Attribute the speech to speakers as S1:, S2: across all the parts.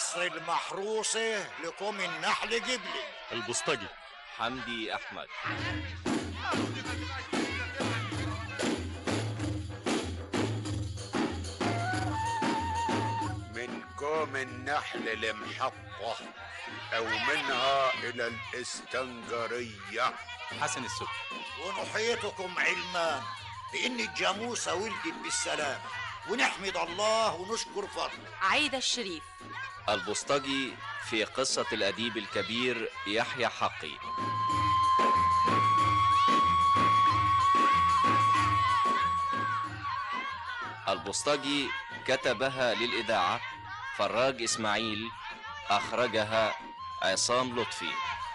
S1: مصر المحروسة لكم النحل جبلي
S2: البوسطجي
S3: حمدي أحمد
S4: من كوم النحل المحطة أو منها إلى الإسكندرية
S3: حسن السكر
S1: ونحيطكم علمان بإن الجاموسة ولدت بالسلام ونحمد الله ونشكر فضله
S5: عايدة الشريف
S3: البوسطجي في قصة الأديب الكبير يحيى حقي البوسطجي كتبها للإذاعة فراج إسماعيل أخرجها عصام لطفي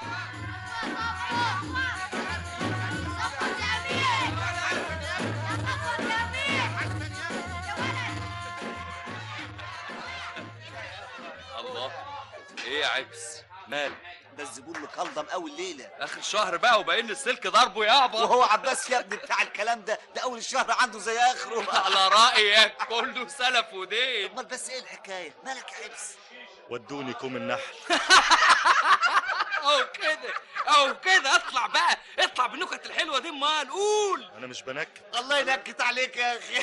S6: الله ايه يا عبس مال
S7: ده الزبون مكلضم قوي الليله
S6: اخر شهر بقى وباين السلك ضربه يابا
S7: وهو عباس يا ابني بتاع الكلام ده ده اول الشهر عنده زي اخره
S6: على رايك كله سلف ودين
S7: امال بس ايه الحكايه مالك يا حبس
S2: ودوني كوم النحل
S6: اهو كده اهو كده اطلع بقى اطلع بالنكت الحلوه دي امال قول
S2: انا مش بنكت
S7: الله ينكت عليك يا اخي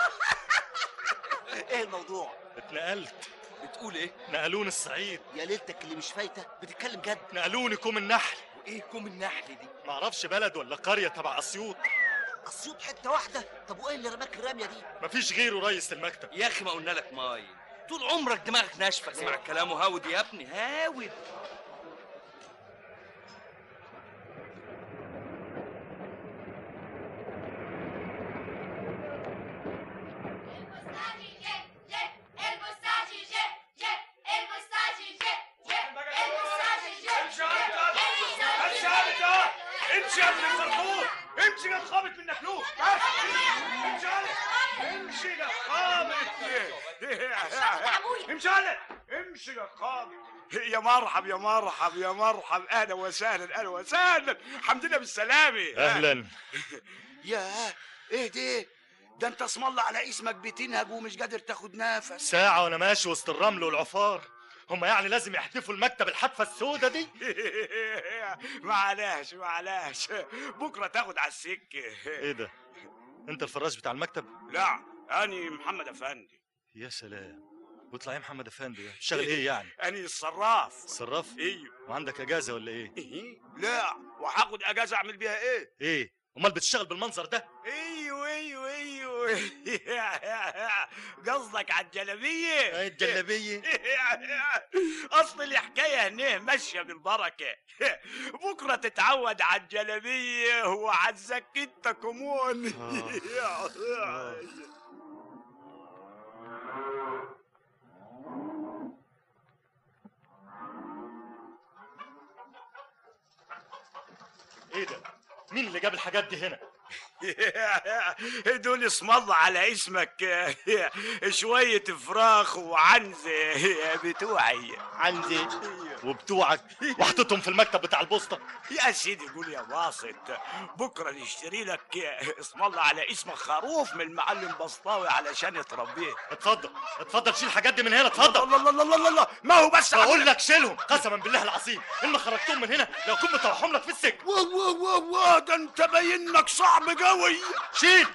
S7: ايه الموضوع
S2: اتنقلت
S6: بتقول ايه
S2: نقلوني الصعيد
S7: يا ليلتك اللي مش فايته بتتكلم جد
S2: نقلوني كوم النحل
S6: وايه كوم النحل دي
S2: معرفش بلد ولا قرية تبع اسيوط
S7: اسيوط حته واحده طب وايه اللي رماك الرميه دي
S2: مفيش غيره رئيس المكتب
S6: يا اخي ما قلنا لك ماي طول عمرك دماغك ناشفه اسمع الكلام وهاود يا ابني هاود
S8: امشي يا ابن الفرخور امشي يا خابط منك له امشي امشي يا خابط امشي على امشي يا خابط يا مرحب يا مرحب يا مرحب اهلا وسهلا اهلا وسهلا الحمد لله بالسلامه
S2: اهلا
S4: ياه إيه ده ده أنت اسم الله على اسمك بتنهج ومش قادر تاخد نفس
S2: ساعة وانا ماشي وسط الرمل والعفار هما يعني لازم يحدفوا المكتب الحدفة السودة دي
S8: معلش معلش بكره تاخد على السكه
S2: ايه ده انت الفراش بتاع المكتب
S8: لا اني محمد افندي
S2: يا سلام واطلع يا محمد افندي تشتغل ايه يعني
S8: اني الصراف
S2: صراف
S8: ايوه
S2: وعندك اجازة ولا ايه
S8: إيه؟ لا وهاخد اجازه اعمل بيها ايه
S2: ايه امال بتشتغل بالمنظر ده
S8: ايوه ايوه ايوه قصدك على الجلابيه
S2: ايه الجلابية
S8: اصل الحكايه هنا ماشيه بالبركه بكره تتعود على الجلابيه وعلى الزكيته كمون
S2: آه. ايه ده مين اللي جاب الحاجات دي هنا
S8: دول اسم الله على اسمك شوية فراخ وعنزة بتوعي
S2: عندي وبتوعك وحطيتهم في المكتب بتاع البوسطة
S8: يا سيدي قول يا واسط بكرة نشتري لك اسم الله على اسمك خروف من المعلم بسطاوي علشان تربيه
S2: اتفضل اتفضل شيل الحاجات دي من هنا اتفضل
S8: الله الله الله الله الله ما هو بس
S2: بقول لك شيلهم قسما بالله العظيم ان ما خرجتهم من هنا لو كنت مطوحهم لك في السجن
S8: وا وا وا وا ده انت باين لك صعب قوي
S2: شيل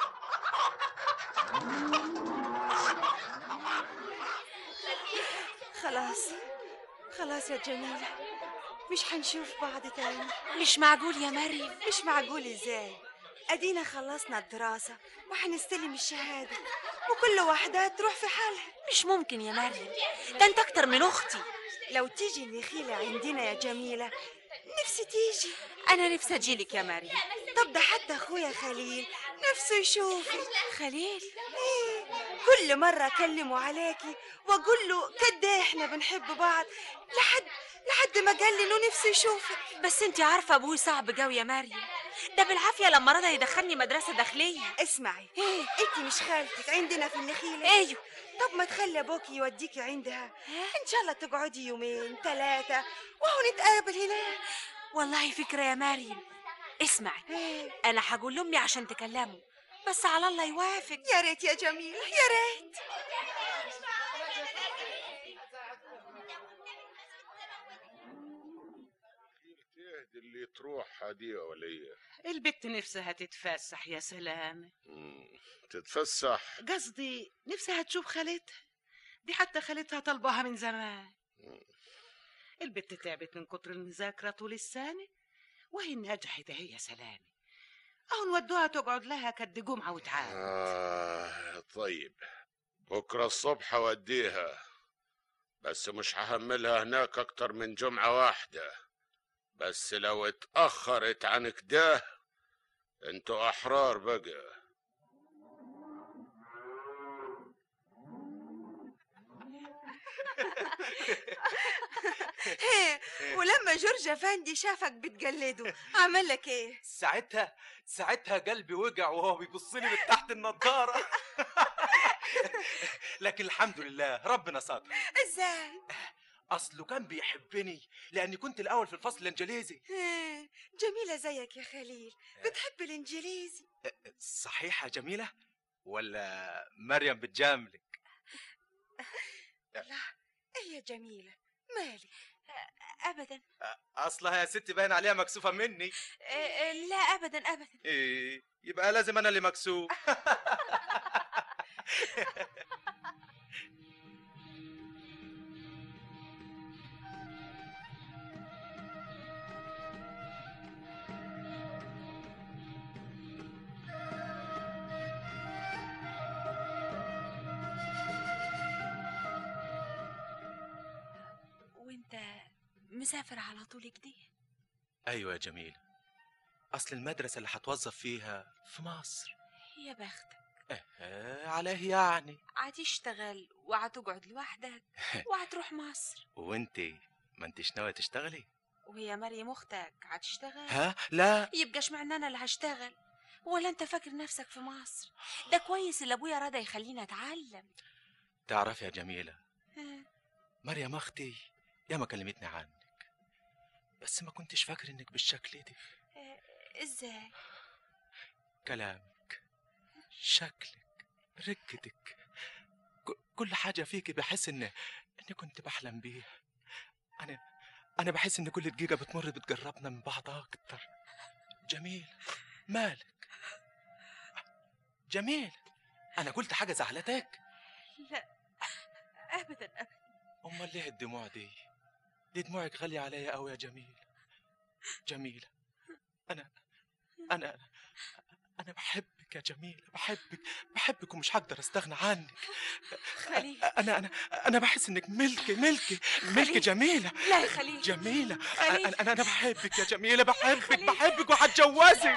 S9: خلاص خلاص يا جميلة مش هنشوف بعض تاني
S5: مش معقول يا مريم
S9: مش معقول ازاي ادينا خلصنا الدراسة وهنستلم الشهادة وكل واحدة تروح في حالها
S5: مش ممكن يا مريم ده انت اكتر من اختي
S9: لو تيجي النخيلة عندنا يا جميلة نفسي تيجي
S5: انا نفسي اجيلك يا مريم
S9: طب ده حتى اخويا خليل نفسه يشوفك
S5: خليل
S9: إيه، كل مرة أكلمه عليكي وأقول له قد إيه إحنا بنحب بعض لحد لحد ما قال لي إنه نفسه يشوفك
S5: بس انت عارفه ابوي صعب قوي يا مريم ده بالعافيه لما رضى يدخلني مدرسه داخليه
S9: اسمعي أنت مش خالتك عندنا في النخيلة
S5: ايوه
S9: طب ما تخلي أبوكي يوديكي عندها إن شاء الله تقعدي يومين ثلاثة وهو نتقابل هناك
S5: والله فكره يا مريم اسمعي
S9: إيه،
S5: انا هقول لامي عشان تكلمه بس على الله يوافق
S9: يا ريت يا جميلة يا ريت
S10: اللي تروح دي يا ولية
S11: البت نفسها تتفسح يا سلام
S10: مم، تتفسح
S11: قصدي نفسها تشوف خالتها دي حتى خالتها طلبها من زمان البت تعبت من كتر المذاكرة طول السنة وهي نجحت اهي يا سلام اهو نودوها تقعد لها كد جمعة وتعاد
S10: آه طيب بكرة الصبح أوديها بس مش هحملها هناك أكتر من جمعة واحدة بس لو اتأخرت عن كده انتوا أحرار بقى
S9: هي ولما جورج افندي شافك بتجلده عمل لك ايه
S6: ساعتها ساعتها قلبي وجع وهو بيبص لي من تحت النضاره لكن الحمد لله ربنا ستر
S9: ازاي
S6: اصله كان بيحبني لاني كنت الاول في الفصل الانجليزي
S9: هي، جميلة زيك يا خليل بتحب الانجليزي
S6: صحيحه جميله ولا مريم بتجاملك
S9: لا هي جميلة مالي
S5: ابدا
S6: اصلها يا ستي باين عليها مكسوفه مني
S5: آه، آه، لا ابدا ابدا
S6: ايه يبقى لازم انا اللي مكسوف
S5: وانت مسافر على طول كده
S6: ايوه يا جميل اصل المدرسه اللي هتوظف فيها في مصر
S5: يا بختك
S6: اه عليه يعني
S5: هتشتغل وهتقعد لوحدك وهتروح مصر
S6: وانت ما انتش ناويه تشتغلي
S5: وهي مريم اختك هتشتغل
S6: ها لا
S5: يبقى اشمعنى انا اللي هشتغل ولا انت فاكر نفسك في مصر ده كويس اللي ابويا رضى يخليني اتعلم
S6: تعرف يا جميله
S5: ها،
S6: مريم اختي يا ما كلمتني عنك بس ما كنتش فاكر انك بالشكل ده
S5: آه، ازاي
S6: كلامك شكلك ركتك ك- كل حاجة فيك بحس إن إني كنت بحلم بيها أنا أنا بحس إن كل دقيقة بتمر بتقربنا من بعض أكتر جميل مالك جميل أنا قلت حاجة زعلتك
S5: لا ابدا ابدا
S6: أمال ليه الدموع دي دي دموعك غالية عليا أوي يا جميل جميلة أنا أنا أنا بحبك يا جميلة بحبك بحبك ومش هقدر أستغنى عنك
S5: خليل
S6: أنا أنا أنا بحس إنك ملكي ملكي ملكي جميلة
S5: لا يا خليل
S6: جميلة
S5: خليل.
S6: أنا أنا أنا بحبك يا جميلة بحبك بحبك وهتجوزك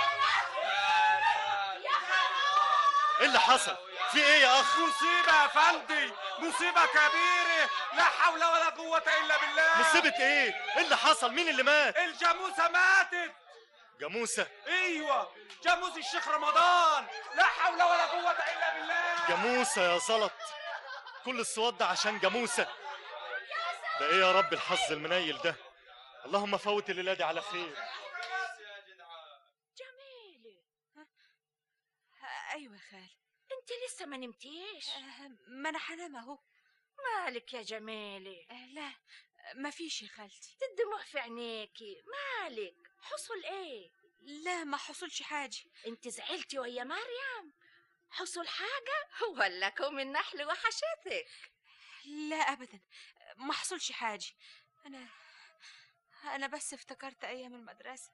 S2: ايه اللي حصل في ايه يا اخ
S8: مصيبة يا فندي مصيبة كبيرة لا حول ولا قوة إلا بالله
S2: مصيبة ايه ايه اللي حصل مين اللي مات
S8: الجاموسة ماتت
S2: جاموسة
S8: ايوه جاموس الشيخ رمضان لا حول ولا قوة إلا بالله
S2: جاموسة يا زلط كل الصوت ده عشان جاموسة ده ايه يا رب الحظ المنيل ده اللهم فوت الليلة دي على خير
S5: جميلة ايوه يا خال
S12: انت لسه ما نمتيش
S5: آه، ما انا حنام اهو
S12: مالك يا جميلة
S5: آه، لا ما فيش يا خالتي
S12: الدموع في عينيكي مالك حصل ايه
S5: لا ما حصلش حاجة
S12: انت زعلتي ويا مريم حصل حاجة ولا كوم النحل وحشتك
S5: لا ابدا ما حصلش حاجة انا انا بس افتكرت ايام المدرسة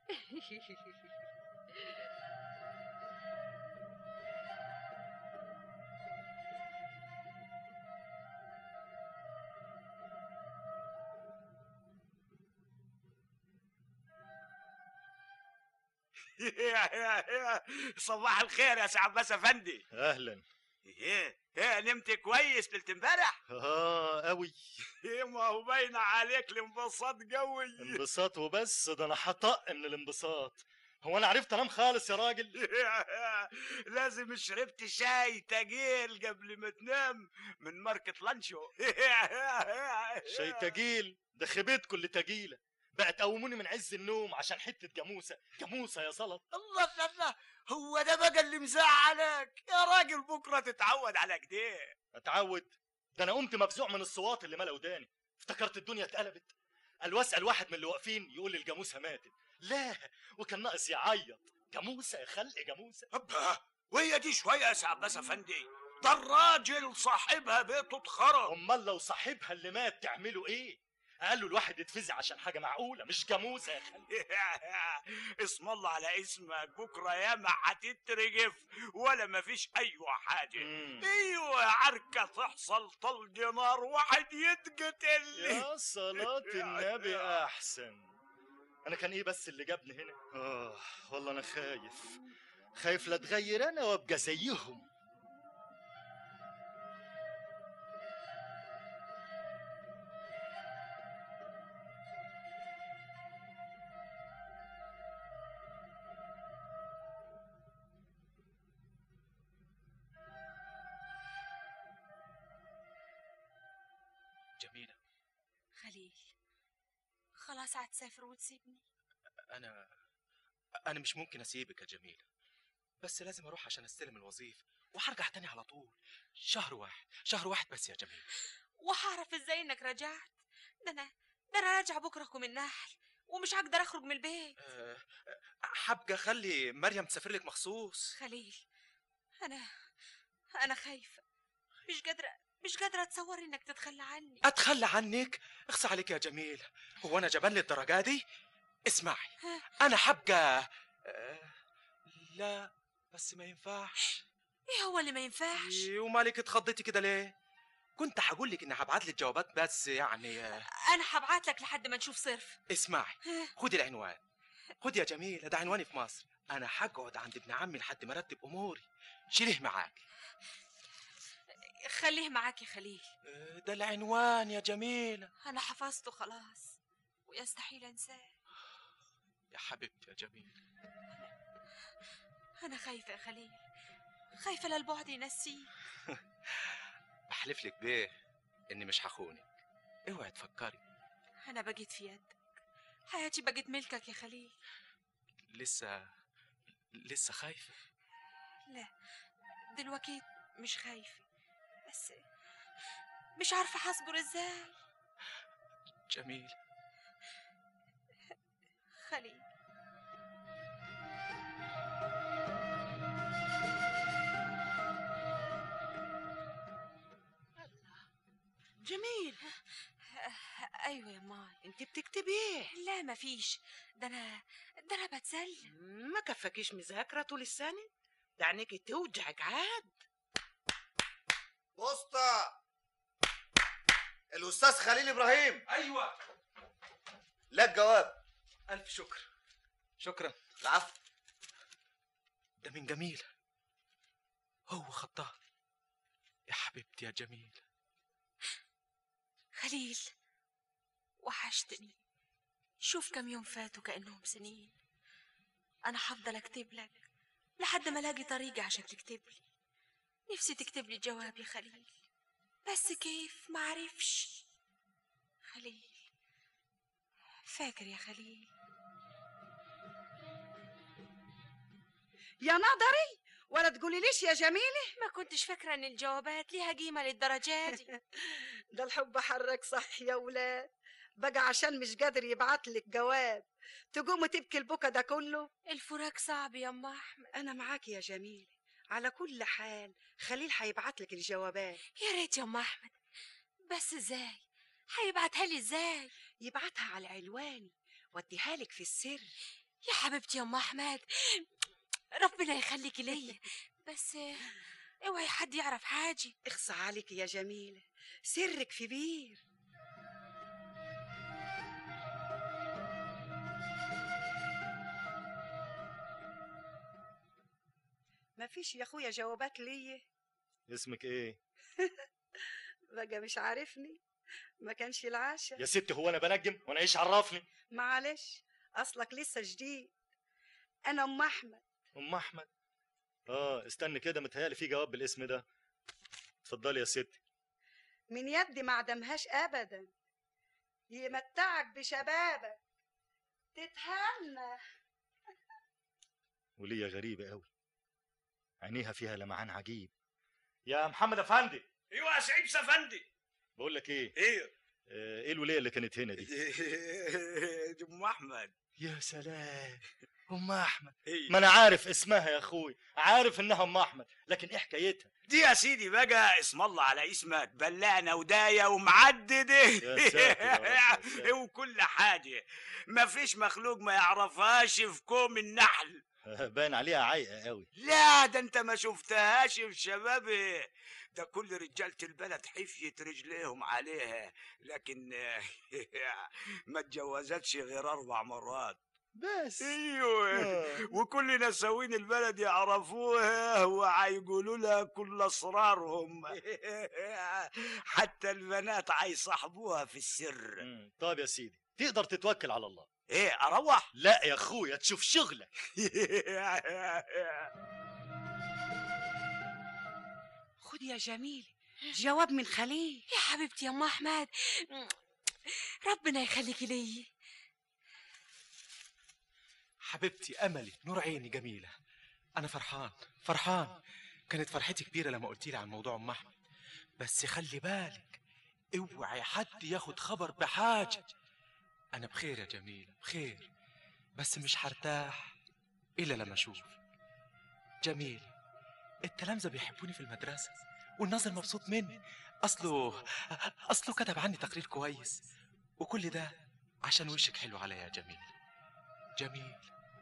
S8: صباح الخير يا سي عباس افندي
S2: اهلا
S8: ايه ايه نمت كويس ليله امبارح
S2: اه قوي
S8: ايه ما هو باين عليك الانبساط قوي
S2: انبساط وبس ده انا هطق من الانبساط هو انا عرفت انام خالص يا راجل
S8: لازم شربت شاي تقيل قبل ما تنام من ماركة لانشو
S2: شاي تجيل ده خبيت كل تجيله بقى تقوموني من عز النوم عشان حته جاموسه جاموسه يا زلط
S8: الله الله الله هو ده بقى اللي مزعلك يا راجل بكره تتعود على كده
S2: اتعود ده انا قمت مفزوع من الصوات اللي ملا وداني افتكرت الدنيا اتقلبت قال واسال واحد من اللي واقفين يقول الجاموسه ماتت لا وكان ناقص يعيط جاموسه يا خلق جاموسه
S8: أبا وهي دي شويه يا سعد بس افندي ده الراجل صاحبها بيته اتخرب
S2: امال لو صاحبها اللي مات تعملوا ايه قال له الواحد يتفزع عشان حاجه معقوله مش جاموسه يا خلق
S8: اسم الله على اسمك بكره ياما هتترجف ولا مفيش ايوه حاجه ايوه عركه تحصل طلق نار واحد يتقتل
S2: يا صلاة النبي أحسن أنا كان إيه بس اللي جابني هنا؟ آه والله أنا خايف خايف لا أتغير أنا وأبقى زيهم
S6: جميلة
S5: خليل خلاص هتسافر وتسيبني
S6: أنا أنا مش ممكن أسيبك يا جميلة بس لازم أروح عشان أستلم الوظيفة وهرجع تاني على طول شهر واحد شهر واحد بس يا جميلة
S5: وهعرف ازاي انك رجعت ده انا ده انا راجعه بكره من النحل ومش هقدر اخرج من البيت
S6: أه، حابقة أخلي مريم تسافر لك مخصوص
S5: خليل انا انا خايفه مش قادره مش قادره اتصور انك تتخلى عني
S6: أتخلى عنك اخصى عليك يا جميلة هو أنا جبان للدرجة دي اسمعي أنا حابقة أه، لا بس ما ينفعش
S5: ايه هو اللي ما ينفعش
S6: إيه، ومالك اتخضيتي كده ليه كنت هقول لك اني هبعت لك جوابات بس يعني آه،
S5: انا هبعت لك لحد ما نشوف صرف
S6: اسمعي خدي العنوان خدي يا جميلة ده عنواني في مصر انا هقعد عند ابن عمي لحد ما ارتب اموري شيليه معاك
S5: خليه معاك يا خليل
S6: آه، ده العنوان يا جميلة
S5: انا حفظته خلاص ويستحيل انساه
S6: يا حبيبتي يا جميلة
S5: انا خايفه يا خليل خايفه للبعد ينسيه
S6: احلف لك بيه اني مش هخونك اوعي تفكري
S5: انا بقيت في يدك حياتي بقت ملكك يا خليل
S6: لسه لسه خايفة
S5: لا دلوقتي مش خايفه بس مش عارفه هصبر ازاي
S6: جميلة
S5: خليل
S11: جميل
S5: ايوه يا ماي
S11: انت بتكتبي ايه
S5: لا مفيش ده انا ده انا بتسلى
S11: ما كفاكيش مذاكره طول السنه ده عينيكي توجعك عاد
S1: بوسطة الأستاذ خليل إبراهيم
S6: أيوة
S1: لك جواب
S6: ألف شكر شكرا
S1: العفو
S6: ده من جميلة هو خطاه يا حبيبتي يا جميلة
S5: خليل وحشتني شوف كم يوم فاتوا كأنهم سنين أنا هفضل أكتب لك لحد ما ألاقي طريقة عشان تكتب لي نفسي تكتب لي جواب يا خليل بس كيف معرفش خليل فاكر يا خليل
S9: يا نظري ولا تقولي ليش يا جميلة
S5: ما كنتش فاكرة إن الجوابات ليها قيمة للدرجة دي
S9: ده الحب حرك صح يا ولاد بقى عشان مش قادر يبعت لك جواب تقوم تبكي البكا ده كله
S5: الفراق صعب يا أم أحمد
S9: أنا معاك يا جميلة على كل حال خليل هيبعت لك الجوابات
S5: يا ريت يا أم أحمد بس إزاي هيبعتها لي إزاي
S9: يبعتها على عنواني واديها لك في السر
S5: يا حبيبتي يا أم أحمد ربنا يخليكي ليا بس اوعي حد يعرف حاجة
S9: اخصى عليك يا جميلة سرك في بير ما فيش يا اخويا جوابات ليا
S2: اسمك ايه
S9: بقى مش عارفني ما كانش العاشر
S2: يا ستي هو انا بنجم وانا ايش عرفني
S9: معلش اصلك لسه جديد انا ام احمد
S2: ام احمد اه استني كده متهيألي في جواب بالاسم ده اتفضلي يا ستي
S9: من يدي ما عدمهاش ابدا يمتعك بشبابك تتهنى
S2: وليا غريبة قوي عينيها فيها لمعان عجيب يا محمد افندي
S8: ايوه يا سعيد سفندي
S2: بقول لك ايه
S8: ايه
S2: آه، ايه الوليه اللي كانت هنا دي
S8: دي ام احمد
S2: يا سلام ام احمد
S8: هي.
S2: ما انا عارف اسمها يا اخوي عارف انها ام احمد لكن ايه حكايتها
S8: دي يا سيدي بقى اسم الله على اسمك بلانة وداية ومعددة
S2: يا ساتر يا رب، يا ساتر.
S8: وكل حاجة مفيش مخلوق ما يعرفهاش في كوم النحل
S2: باين عليها عايقه قوي
S8: لا ده انت ما شفتهاش في شبابي ده كل رجالة البلد حفيت رجليهم عليها لكن ما اتجوزتش غير اربع مرات
S2: بس
S8: ايوه
S2: آه.
S8: وكل نساوين البلد يعرفوها وهيقولوا لها كل اسرارهم حتى البنات هيصاحبوها في السر
S2: مم، طيب يا سيدي تقدر تتوكل على الله
S8: ايه اروح
S2: لا يا اخويا تشوف شغلك
S11: خد يا جميل جواب من خليل
S5: يا حبيبتي يا ام احمد ربنا يخليكي لي
S6: حبيبتي املي نور عيني جميله انا فرحان فرحان كانت فرحتي كبيره لما قلت لي عن موضوع ام احمد بس خلي بالك اوعي حد ياخد خبر بحاجه انا بخير يا جميله بخير بس مش هرتاح الا لما اشوف جميل التلامذه بيحبوني في المدرسه والناظر مبسوط مني اصله اصله كتب عني تقرير كويس وكل ده عشان وشك حلو عليا يا جميل جميل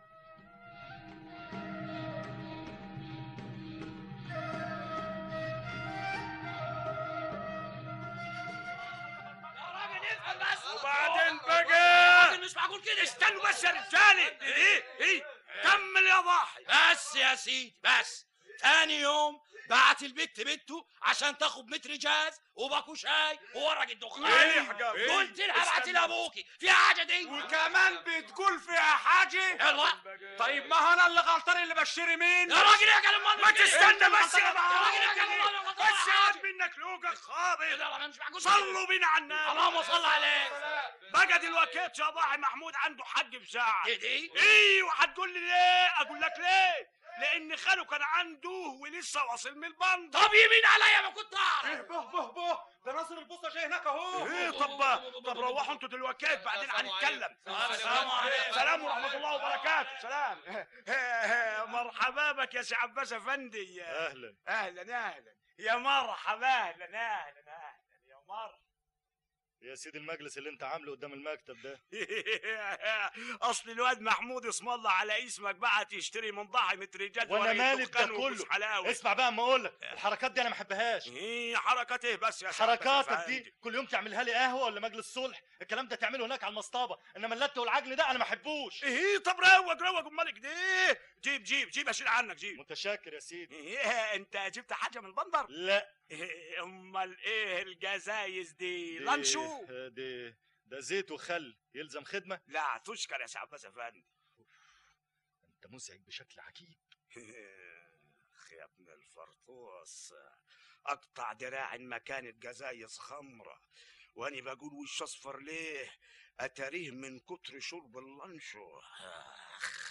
S8: وبعدين بقى مش معقول كده استنوا بس يا رجالي ايه ايه كمل يا ضاحي
S13: بس يا سيدي بس تاني يوم بعت البت بنته عشان تاخد متر جاز وباكو شاي وورق الدخان
S8: ايه يا حجاب؟ إيه؟
S13: قلت لها ابعتي
S8: استنى.
S13: لابوكي في حاجه دي
S8: وكمان بتقول فيها حاجه
S13: يلا
S8: طيب ما انا اللي غلطان اللي بشتري مين
S13: يا راجل يا كلام
S8: ما تستنى بس يا
S13: يا راجل يا كلام
S8: بس يقعد منك لوجك خابط صلوا بينا على النبي
S13: اللهم صل عليه
S8: بقى دلوقتي يا ضاحي محمود عنده حق بساعة
S13: ايه دي؟
S8: ايوه هتقول لي ليه اقول لك ليه لان خاله كان عنده ولسه واصل من البند
S13: طب يمين عليا ما كنت اعرف
S8: به به به ده ناصر البوصه جاي هناك اهو ايه طب طب روحوا انتوا دلوقتي بعدين هنتكلم
S13: السلام عليكم.
S8: سلام ورحمه الله وبركاته سلام مرحبا بك يا سي عباس افندي
S2: اهلا
S8: اهلا اهلا يا مرحبا اهلا اهلا اهلا يا مرحبا
S2: يا سيدي المجلس اللي انت عامله قدام المكتب ده
S8: اصل الواد محمود اسم الله على اسمك بعت يشتري من ضاحي متر رجال
S2: وانا
S8: ورق
S2: مالي
S8: الدخان
S2: بده
S8: وجوز
S2: كله
S8: حلاوه
S2: اسمع بقى اما اقول لك الحركات دي انا ما احبهاش
S8: ايه حركات ايه بس يا سعادة
S2: حركاتك
S8: الأفندي؟
S2: دي كل يوم تعملها لي قهوه ولا مجلس صلح الكلام ده تعمله هناك على المصطبه انما اللت والعجن ده انا ما احبوش
S8: ايه طب روق روق امال كده ايه جيب جيب جيب اشيل عنك جيب
S2: متشكر يا سيدي
S8: ايه انت جبت حاجه من البندر
S2: لا
S8: إيه امال ايه الجزايز دي
S2: دي-
S8: لانشو
S2: دي ده زيت وخل يلزم خدمه
S8: لا تشكر يا سي عباس افندي
S2: انت مزعج بشكل عجيب
S8: اخ يا ابن الفرطوس اقطع دراع إن ما كانت جزايز خمره واني بقول وش اصفر ليه اتاريه من كتر شرب اللانشو اخ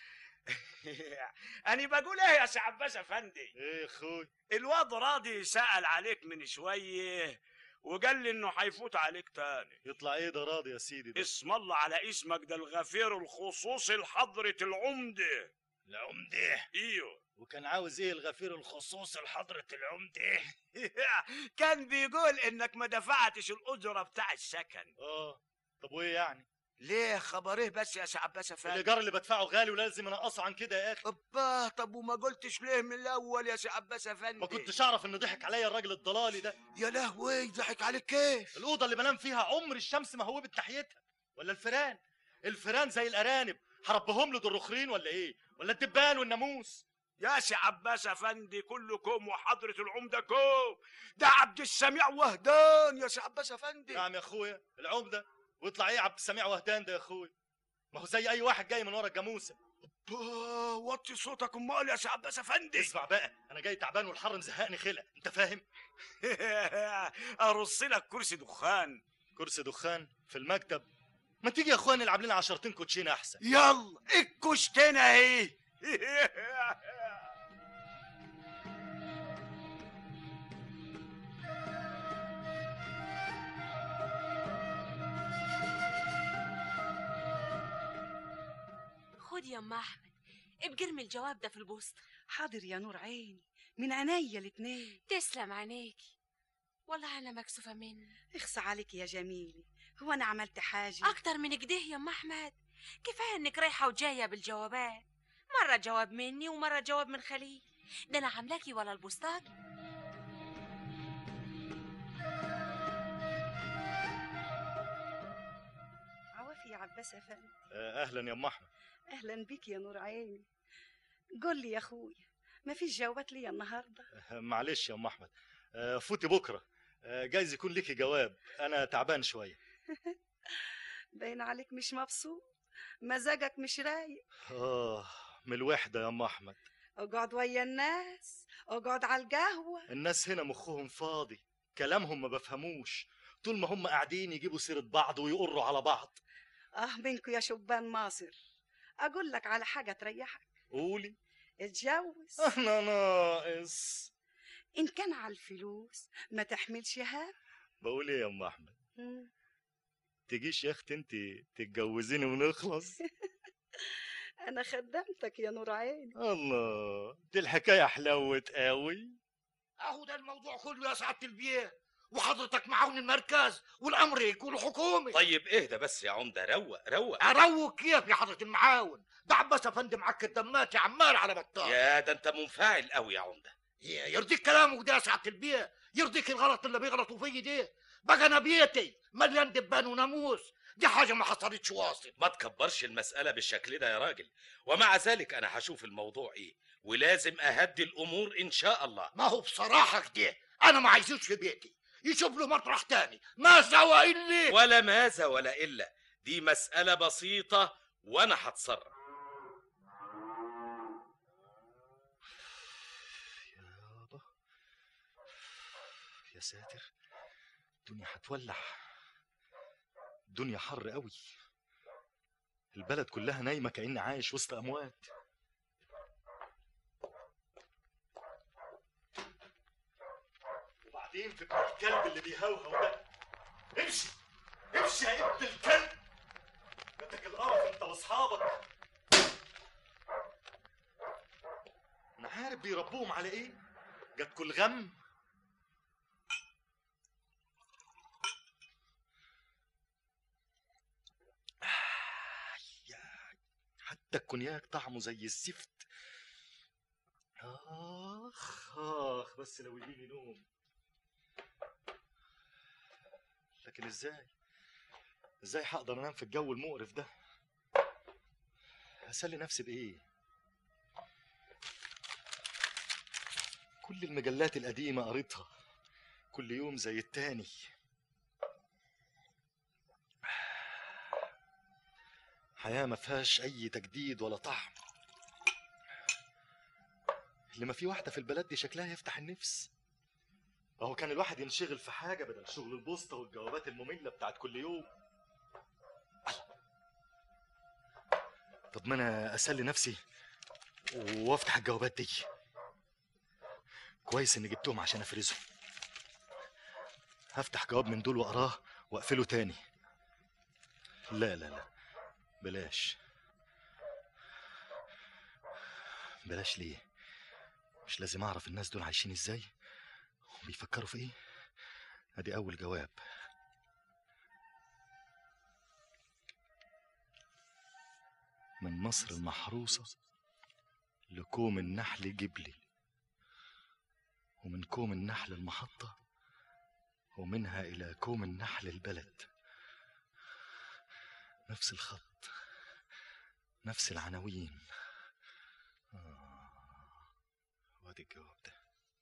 S8: أنا بقول إيه يا سي عباس أفندي؟
S2: إيه يا أخوي؟
S8: الواد راضي سأل عليك من شوية وقال لي إنه هيفوت عليك تاني
S2: يطلع إيه ده راضي يا سيدي ده؟
S8: اسم الله على اسمك ده الغفير الخصوصي لحضرة العمدة
S2: العمدة
S8: ايوه
S2: وكان عاوز ايه الغفير الخصوصي لحضرة العمدة
S8: كان بيقول انك ما دفعتش الاجره بتاع السكن
S2: اه طب وايه يعني
S8: ليه خبر ايه بس يا سي عباس افندي
S2: الايجار اللي بدفعه غالي ولازم انقصه عن كده يا اخي
S8: ابا طب وما قلتش ليه من الاول يا سي عباس افندي
S2: ما كنتش اعرف انه ضحك عليا الراجل الضلالي ده
S8: يا لهوي ضحك عليك كيف
S2: الاوضه اللي بنام فيها عمر الشمس ما هوبت ناحيتها ولا الفيران الفيران زي الارانب هربهم له الرخرين ولا ايه ولا الدبان والناموس
S8: يا سي عباس افندي كلكم وحضرة العمدة كوم ده عبد السميع وهدان يا سي عباس افندي
S2: نعم يا اخويا العمده ويطلع ايه عبد السميع وهدان ده يا اخويا ما هو زي اي واحد جاي من ورا الجاموسه
S8: با، وطي صوتك امال يا سي عباس افندي
S2: اسمع بقى انا جاي تعبان والحر مزهقني خلق انت فاهم
S8: ارص لك كرسي دخان
S2: كرسي دخان في المكتب ما تيجي يا اخويا نلعب لنا عشرتين كوتشينه احسن
S8: يلا الكشتنا اهي
S5: خد يا ام احمد ابقى ارمي الجواب ده في البوسطه
S11: حاضر يا نور عيني من عينيا الاتنين
S5: تسلم عينيكي والله انا مكسوفه منك
S11: اخصى عليك يا جميلي هو انا عملت حاجه
S5: اكتر من كده يا ام احمد كفايه انك رايحه وجايه بالجوابات مره جواب مني ومره جواب من خليل ده انا عاملاكي ولا البوسطاج
S11: عوافي يا عباس افندي
S2: آه، اهلا يا ام احمد
S11: اهلا بيك يا نور عيني قول لي يا اخويا ما فيش جوابات ليا النهارده
S2: آه، معلش يا ام احمد آه، فوتي بكره آه، جايز يكون ليكي جواب انا تعبان شويه
S11: باين عليك مش مبسوط مزاجك مش رايق
S2: اه من الوحده يا ام احمد
S11: اقعد ويا الناس اقعد على القهوه
S2: الناس هنا مخهم فاضي كلامهم ما بفهموش طول ما هم قاعدين يجيبوا سيرة بعض ويقروا على بعض
S11: اه منكو يا شبان ماصر اقول لك على حاجه تريحك
S2: قولي
S11: اتجوز
S2: انا ناقص
S11: ان كان على الفلوس ما تحملش هم
S2: بقول ايه يا ام احمد
S11: مم.
S2: تجيش يا اختي انت تتجوزيني ونخلص
S11: انا خدمتك يا نور عيني
S2: الله دي الحكايه حلوت قوي
S1: اهو ده الموضوع كله يا سعاده البيه وحضرتك معاون المركز والامر يكون حكومي
S13: طيب اهدى بس يا عمده روق روق
S1: اروق كيف يا حضره المعاون ده عباس افندي معك الدمات يا عمال على بطال
S13: يا ده انت منفعل قوي يا عمده
S1: يا- يرضيك كلامك ده يا سعاده البيه يرضيك الغلط اللي بيغلطوا فيا ده بقى انا بيتي مليان دبان وناموس دي حاجه ما حصلتش واصل
S13: ما تكبرش المسألة بالشكل ده يا راجل ومع ذلك أنا هشوف الموضوع إيه ولازم أهدي الأمور إن شاء الله
S1: ما هو بصراحه كده انا ما عايزوش في بيتي يشوف له مطرح تاني ما سوى الا
S13: ولا ماذا ولا إلا دي مسألة بسيطة وأنا هتصرف
S2: يابا يا ساتر الدنيا هتولع الدنيا حر قوي البلد كلها نايمه كاني عايش وسط اموات وبعدين في ابن الكلب اللي بيهوهو ده امشي امشي يا ابن الكلب جاتك القرف انت واصحابك انا عارف بيربوهم على ايه جاتكوا الغم حتى الكونياك طعمه زي الزفت اخ اخ بس لو يجيني نوم لكن ازاي ازاي هقدر انام في الجو المقرف ده هسلي نفسي بايه كل المجلات القديمة قريتها كل يوم زي التاني حياة ما فيهاش أي تجديد ولا طعم اللي ما في واحدة في البلد دي شكلها يفتح النفس أهو كان الواحد ينشغل في حاجة بدل شغل البوسطة والجوابات المملة بتاعت كل يوم طب ما أنا أسلي نفسي وأفتح الجوابات دي كويس إني جبتهم عشان أفرزهم هفتح جواب من دول وأقراه وأقفله تاني لا لا لا بلاش بلاش ليه مش لازم اعرف الناس دول عايشين ازاي وبيفكروا في ايه ادي اول جواب من مصر المحروسة لكوم النحل جبلي ومن كوم النحل المحطة ومنها إلى كوم النحل البلد نفس الخط نفس العناوين آه. وادي الجواب ده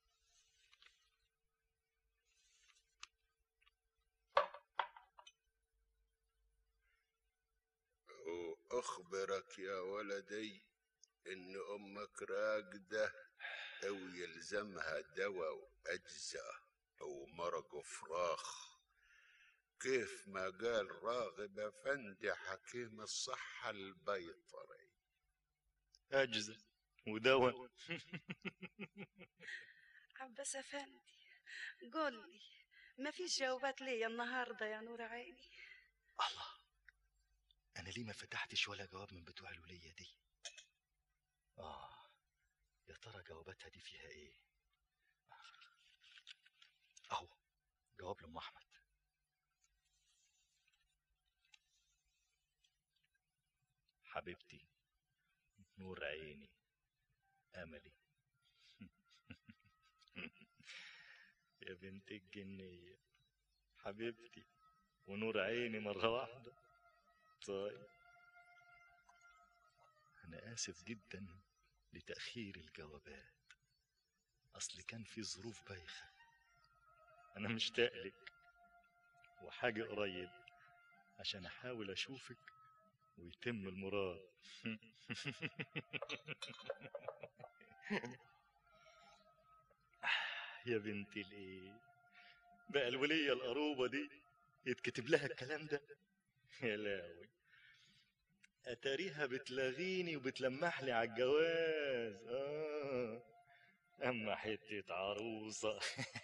S10: وأخبرك يا ولدي إن أمك راقدة أو يلزمها دواء وأجزاء أو مرق فراخ كيف ما قال راغب أفندي حكيم الصحة البيطري
S2: أجزة ودواء
S11: عباس افندي قول لي ما فيش جوابات ليا النهارده يا نور عيني
S2: أنا ليه ما فتحتش ولا جواب من بتوع الولية دي اه يا ترى جواباتها دي فيها ايه اهو جواب لام احمد حبيبتي نور عيني املي يا بنت الجنية حبيبتي ونور عيني مرة واحدة طيب أنا آسف جدا لتأخير الجوابات أصل كان في ظروف بايخة أنا مشتاق لك وحاجة قريب عشان أحاول أشوفك ويتم المراد يا بنتي الايه بقى الولية القروبة دي يتكتب لها الكلام ده يا لاوي اتاريها بتلاغيني وبتلمح لي على الجواز اه اما حتة عروسة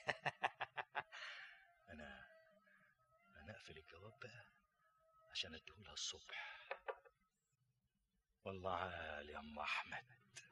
S2: انا انا اقفل الجواب بقى عشان اديهولها الصبح والله عالي يا ام احمد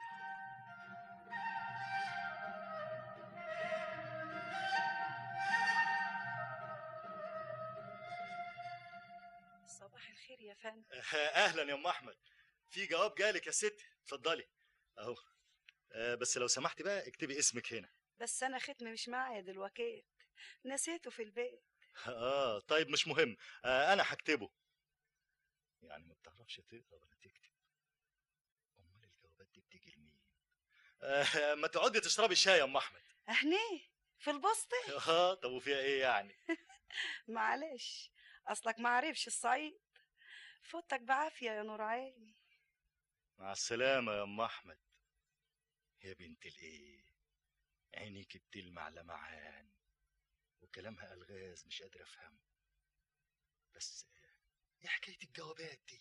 S11: صباح الخير يا فندم
S2: اهلا يا ام احمد في جواب جالك يا ست اتفضلي اهو آه، بس لو سمحتي بقى اكتبي اسمك هنا
S9: بس انا ختمي مش معايا دلوقتي نسيته في البيت
S2: اه طيب مش مهم آه انا هكتبه يعني ما بتعرفش تقرا ولا تكتب امال الجوابات دي بتيجي لمين آه ما تقعدي تشربي شاي يا ام احمد
S9: اهني في البسطة
S2: اه طب وفيها ايه يعني
S9: معلش اصلك ما عارفش الصعيد فوتك بعافية يا نور عيني
S2: مع السلامه يا ام احمد يا بنت الايه عينيك بتلمع لمعان وكلامها الغاز مش قادر افهمه بس ايه حكايه الجوابات دي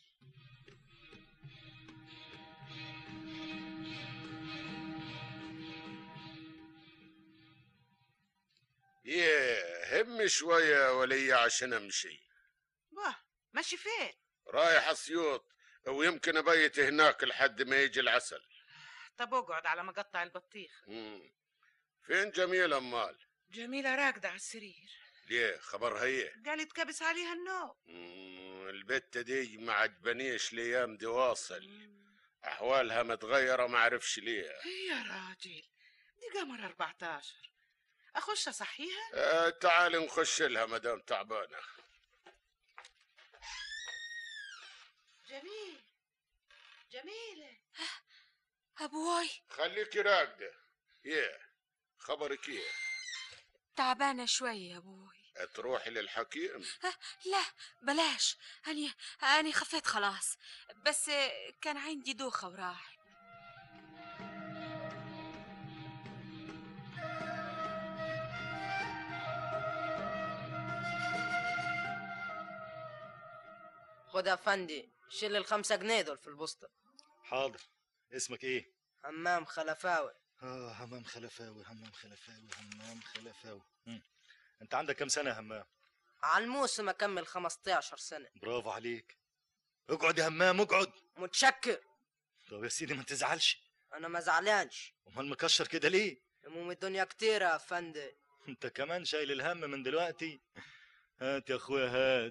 S10: يه هم شوية يا ولية عشان امشي
S11: واه ماشي فين
S10: رايح اسيوط ويمكن ابيت هناك لحد ما يجي العسل
S11: طب اقعد على ما اقطع البطيخ
S10: مم. فين جميلة امال
S11: جميلة راكدة على السرير
S10: ليه خبرها ايه
S11: قالت كبس عليها النوم
S10: مم، البت دي ما عجبنيش الايام دي واصل احوالها متغيرة ما اعرفش ليه
S11: يا راجل دي قمر 14 اخش اصحيها
S10: آه تعالي نخش لها مدام تعبانة
S11: جميل جميلة
S5: أبوي
S10: خليكي راقدة يه خبرك ايه
S5: تعبانة شوية يا أبوي
S10: تروحي للحكيم
S5: لا بلاش أني أني خفيت خلاص بس كان عندي دوخة وراح
S14: خد يا فندي شيل الخمسة جنيه دول في البوسطة
S2: حاضر اسمك ايه
S14: همام خلفاوي
S2: اه همام خلفاوي همام خلفاوي همام خلفاوي مم. انت عندك كام سنه يا همام
S14: على الموسم اكمل 15 سنة
S2: برافو عليك اقعد يا همام اقعد
S14: متشكر
S2: طب يا سيدي ما تزعلش
S14: انا ما زعلانش
S2: امال مكشر كده ليه
S14: هموم الدنيا كتيرة يا فندي
S2: انت كمان شايل الهم من دلوقتي هات يا اخويا هات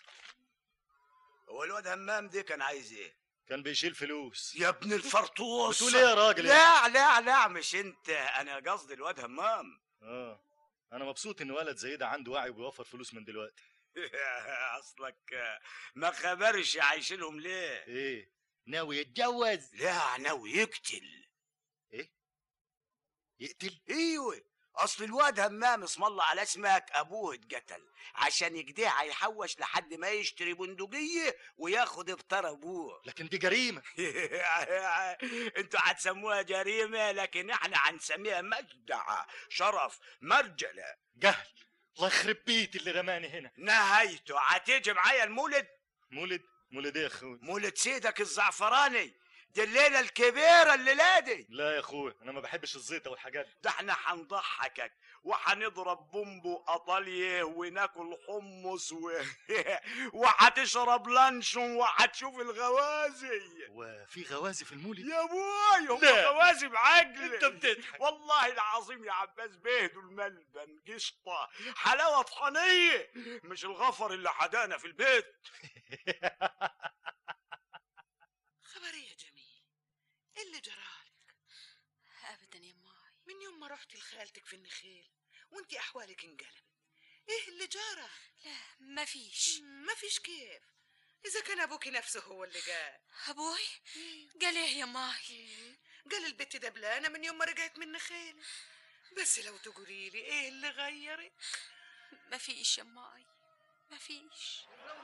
S4: هو الواد همام ده كان عايز ايه
S2: كان بيشيل فلوس
S4: يا ابن الفرطوس
S2: بتقول ايه يا راجل
S4: لا لا لا مش انت انا قصدي الواد همام
S2: اه انا مبسوط ان ولد زي ده عنده وعي وبيوفر فلوس من دلوقتي
S4: اصلك ما خبرش عايشلهم ليه
S2: ايه ناوي يتجوز
S4: لا ناوي يقتل
S2: ايه يقتل
S4: ايوه اصل الواد همام اسم الله على اسمك ابوه اتقتل عشان يقديه هيحوش لحد ما يشتري بندقيه وياخد ابطار ابوه
S2: لكن دي جريمه
S4: انتوا هتسموها جريمه لكن احنا هنسميها مجدعه شرف مرجله
S2: جهل الله يخرب بيتي اللي رماني هنا
S4: نهايته هتيجي معايا المولد
S2: مولد مولد ايه يا اخوي
S4: مولد سيدك الزعفراني
S8: دي الليله الكبيره الليله دي
S2: لا يا اخويا انا ما بحبش الزيطه والحاجات دي
S8: ده احنا هنضحكك وهنضرب بومبو قطاليه وناكل حمص و... وهتشرب لانشون وهتشوف الغوازي
S2: وفي غوازي في المولد
S8: يا ابوي هم
S2: لا.
S8: غوازي بعجل
S2: انت بتضحك
S8: والله العظيم يا عباس بيهدوا الملبن قشطه حلاوه طحنيه مش الغفر اللي حدانا في البيت
S11: خبر ايه يا جميل ايه اللي جرالك
S5: ابدا يا ماي
S11: من يوم ما رحتي لخالتك في النخيل وانت احوالك انقلبت ايه اللي جرى
S5: لا مفيش
S11: مفيش كيف اذا كان ابوكي نفسه هو اللي قال
S5: ابوي قال ايه يا ماي
S11: قال البت دبلانه من يوم ما رجعت من النخيل بس لو تقولي لي ايه اللي غيرك
S5: مفيش يا ماي مفيش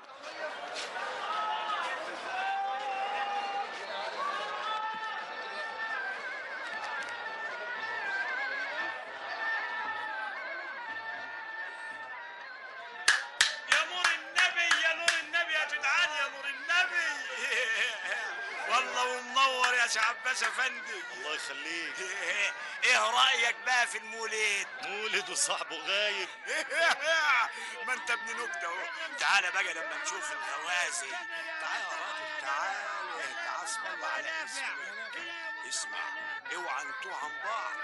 S8: يا نور النبي يا نور النبي يا جدعان يا نور النبي والله ومنور يا سي عباس افندي
S2: الله يخليك
S8: ايه رايك بقى في المولد
S2: مولد وصاحبه غايب
S8: ما انت ابن نكته اهو تعالى بقى لما نشوف الغوازي تعالى يا راجل تعالى تعالى اسم الله على اسمك اسمع اوعى انتوا عن بعض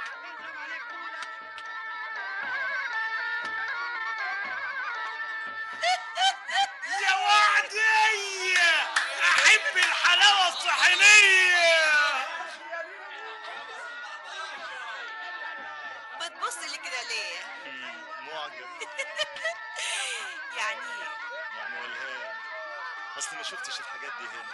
S8: يا وعدي احب الحلاوه الصحينيه
S9: بتبص لي كده ليه
S2: معجب
S9: يعني إيه؟
S2: يعني ولهان اصل ما شفتش الحاجات دي هنا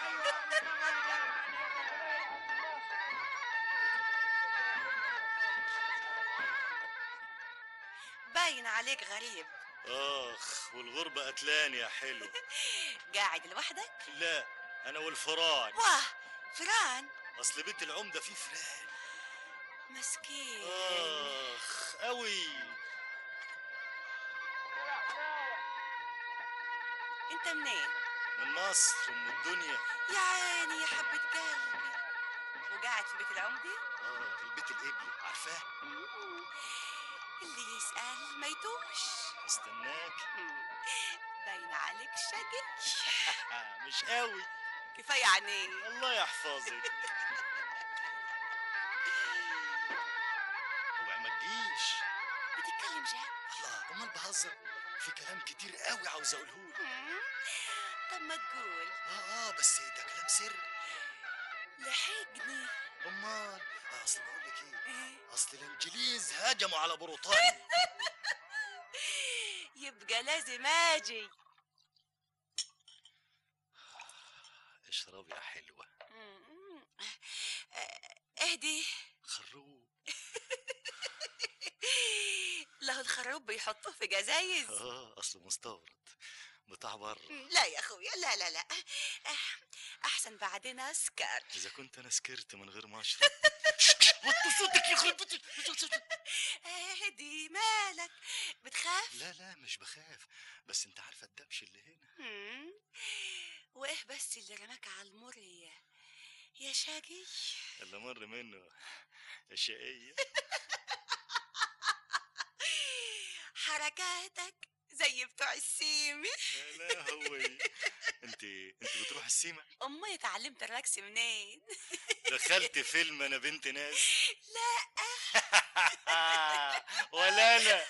S9: باين عليك غريب
S2: اخ والغربه قتلاني يا حلو
S9: قاعد لوحدك
S2: لا انا والفراعنه
S9: واه فران
S2: اصل بيت العمده فيه فران
S9: مسكين
S2: اخ قوي
S9: انت منين
S2: من مصر ام الدنيا
S9: يا عيني يا حبة قلبي وقاعد في بيت العمدة
S2: اه البيت القبلي عارفاه
S9: مم. اللي يسأل ما يتوش
S2: استناك
S9: باين عليك شقي
S2: مش قوي
S9: كفاية عينيك
S2: الله يحفظك اوعي ما تجيش
S9: بتتكلم جد
S2: الله امال بهزر في كلام كتير قوي عاوز اقوله لك
S9: مم. طب ما تقول
S2: اه اه بس ده كلام سر
S9: لحقني
S2: امال آه اصل بقول لك ايه
S9: إيه؟
S2: اصل الانجليز هجموا على بريطانيا
S9: يبقى لازم اجي
S2: اشرب يا حلوه
S9: مم. آه، اهدي
S2: خروب
S9: له الخروب بيحطوه في جزايز
S2: اه اصله مستورد بتاع بره
S9: لا يا اخويا لا لا لا آه، احسن بعدين اسكر
S2: اذا كنت انا سكرت من غير ما اشرب وطي صوتك يخرب بيتك
S9: اهدي مالك بتخاف
S2: لا لا مش بخاف بس انت عارفه الدبش اللي هنا
S9: مم. وايه بس اللي رماك على المر يا يا شاقي
S2: اللي مر منه الشقيه
S9: حركاتك زي بتوع السيمي
S2: يا لهوي انت انت بتروح السيما
S9: امي اتعلمت الرقص منين
S2: دخلت فيلم انا بنت ناس
S9: لا
S2: ولا انا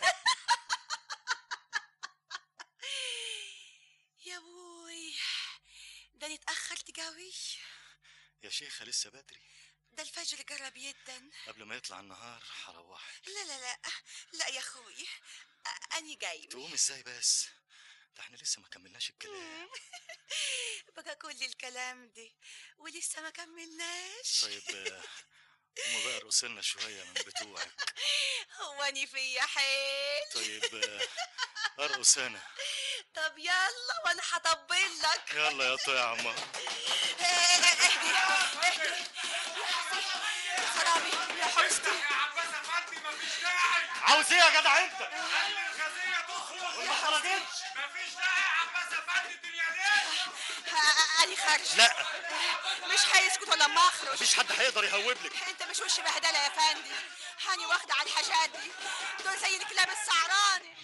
S9: يا ابوي ده أنا اتاخرت قوي
S2: يا شيخه لسه بدري
S9: ده الفجر قرب جدا
S2: قبل ما يطلع النهار هروحك
S9: لا لا لا لا يا اخوي أ- اني جاي
S2: تقوم ازاي بس ده احنا لسه ما كملناش الكلام
S9: بقى كل الكلام ده ولسه ما كملناش
S2: طيب آه، قوموا بقى ارقص لنا شويه من بتوعك
S9: هو اني فيا حيل
S2: طيب آه، ارقص انا
S9: طب يلا وانا هطبل لك
S2: يلا يا طعمه
S9: يا خرابي يا حرستي
S2: عاوز ايه يا جدع انت
S8: خلي الخزية تخرج
S2: ما خرجتش
S8: مفيش داعي يا عباس افندي الدنيا ليه
S15: علي خرج
S2: لا
S15: مش هيسكت ولا لما اخرج
S2: مفيش حد هيقدر يهوب لك
S15: انت مش وش بهدله يا فندي هاني واخده على الحاجات دي دول زي الكلاب السعراني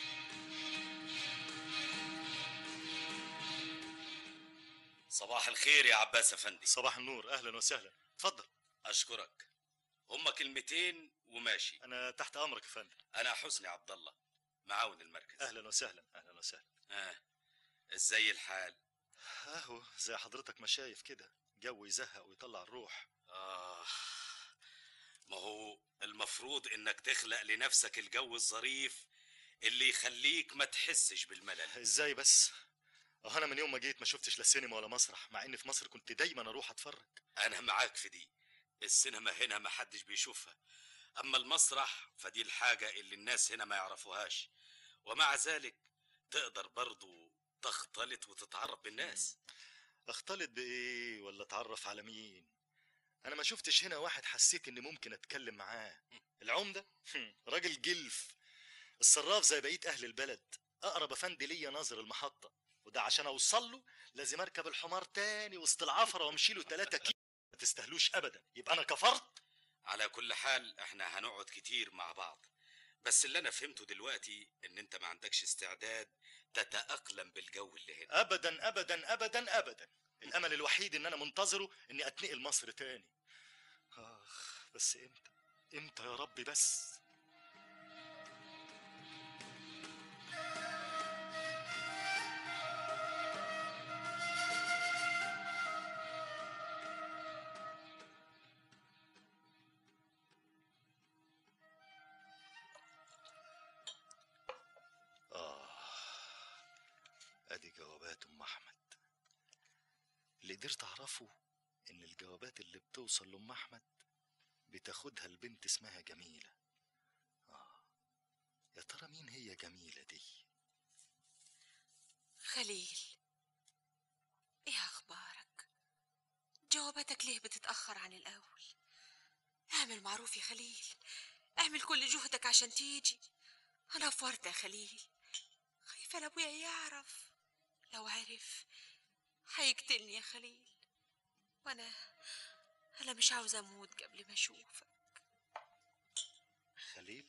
S16: صباح الخير يا عباس افندي
S2: صباح النور اهلا وسهلا اتفضل
S16: اشكرك هما كلمتين وماشي
S2: انا تحت امرك يا فندم
S16: انا حسني عبد الله معاون المركز
S2: اهلا وسهلا اهلا وسهلا
S16: اه ازاي الحال
S2: اهو زي حضرتك ما شايف كده جو يزهق ويطلع الروح
S16: آه ما هو المفروض انك تخلق لنفسك الجو الظريف اللي يخليك ما تحسش بالملل
S2: ازاي بس اه انا من يوم ما جيت ما شفتش لا سينما ولا مسرح مع اني في مصر كنت دايما اروح اتفرج
S16: انا معاك في دي السينما هنا ما حدش بيشوفها اما المسرح فدي الحاجة اللي الناس هنا ما يعرفوهاش ومع ذلك تقدر برضو تختلط وتتعرف بالناس
S2: اختلط بايه ولا اتعرف على مين انا ما شفتش هنا واحد حسيت اني ممكن اتكلم معاه العمده راجل جلف الصراف زي بقيه اهل البلد اقرب افندي ليا ناظر المحطه وده عشان اوصل له لازم اركب الحمار تاني وسط العفره وامشي له 3 كيلو ما تستاهلوش ابدا يبقى انا كفرت
S16: على كل حال احنا هنقعد كتير مع بعض بس اللي انا فهمته دلوقتي ان انت ما عندكش استعداد تتأقلم بالجو اللي هنا
S2: ابدا ابدا ابدا ابدا الامل الوحيد ان انا منتظره اني اتنقل مصر تاني اخ بس امتى امتى يا ربي بس آه أدي جوابات أم أحمد اللي قدرت أعرفه إن الجوابات اللي بتوصل لأم أحمد بتاخدها البنت اسمها جميلة آه يا ترى مين هي جميلة دي
S5: خليل ايه اخبارك جواباتك ليه بتتاخر عن الاول اعمل معروف يا خليل اعمل كل جهدك عشان تيجي انا فورت يا خليل خايفه لابويا يعرف لو عرف هيقتلني يا خليل وانا انا مش عاوزه اموت قبل ما اشوفك
S2: خليل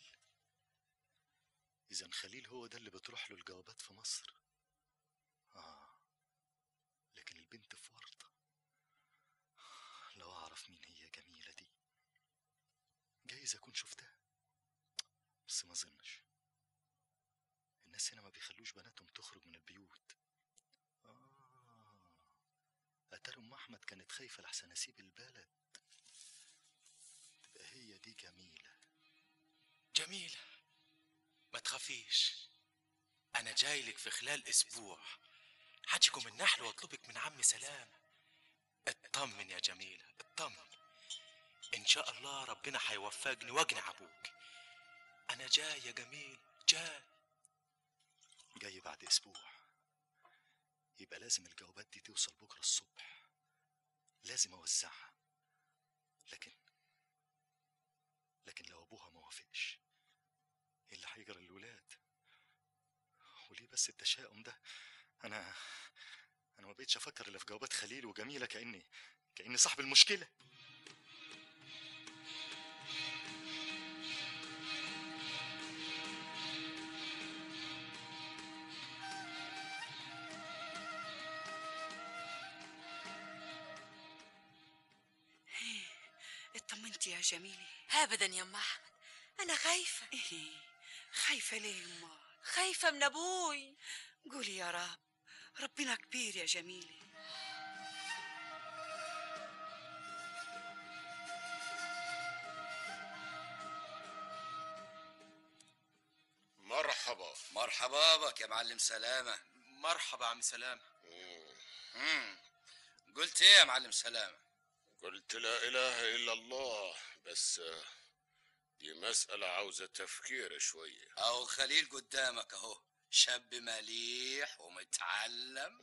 S2: إذا خليل هو ده اللي بتروح له الجوابات في مصر آه لكن البنت في ورطة لو أعرف مين هي جميلة دي جايز أكون شفتها بس ما أظنش الناس هنا ما بيخلوش بناتهم تخرج من البيوت آه أتاري أم أحمد كانت خايفة لحسن أسيب البلد تبقى هي دي جميلة
S6: جميلة ما تخافيش أنا جاي لك في خلال أسبوع حاجيكم النحل واطلبك من عمي سلام اطمن يا جميلة اطمن إن شاء الله ربنا هيوفقني واجني أبوك أنا جاي يا جميل جاي
S2: جاي بعد أسبوع يبقى لازم الجوابات دي توصل بكرة الصبح لازم أوزعها لكن لكن لو أبوها ما وافقش إيه اللي هيجرى للولاد وليه بس التشاؤم ده أنا أنا ما بقتش أفكر إلا في جوابات خليل وجميلة كأني كأني صاحب المشكلة
S11: اطمنتي يا جميلة
S5: ابدا يا ام احمد انا خايفه
S11: ايه خايفة ليه امال
S5: خايفه من ابوي
S11: قولي يا رب ربنا كبير يا جميلة
S10: مرحبا
S16: مرحبا بك يا معلم سلامة
S6: مرحبا عم سلامة
S16: مم. قلت ايه يا معلم سلامة
S10: قلت لا إله إلا الله بس آه، دي مسألة عاوزة تفكير شوية
S16: اهو خليل قدامك اهو شاب مليح ومتعلم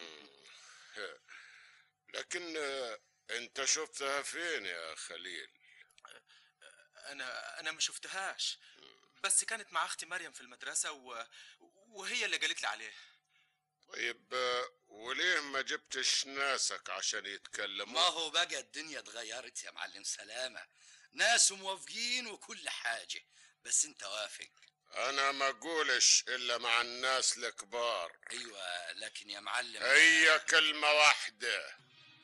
S10: لكن آه، انت شفتها فين يا خليل
S6: أنا أنا ما شفتهاش بس كانت مع أختي مريم في المدرسة و... وهي اللي قالت لي عليه
S10: طيب آه، وليه ما جبتش ناسك عشان يتكلموا
S13: ما هو بقى الدنيا اتغيرت يا معلم سلامة ناس موافقين وكل حاجة بس انت وافق
S10: انا ما اقولش الا مع الناس الكبار
S13: ايوه لكن يا معلم
S10: هي كلمة واحدة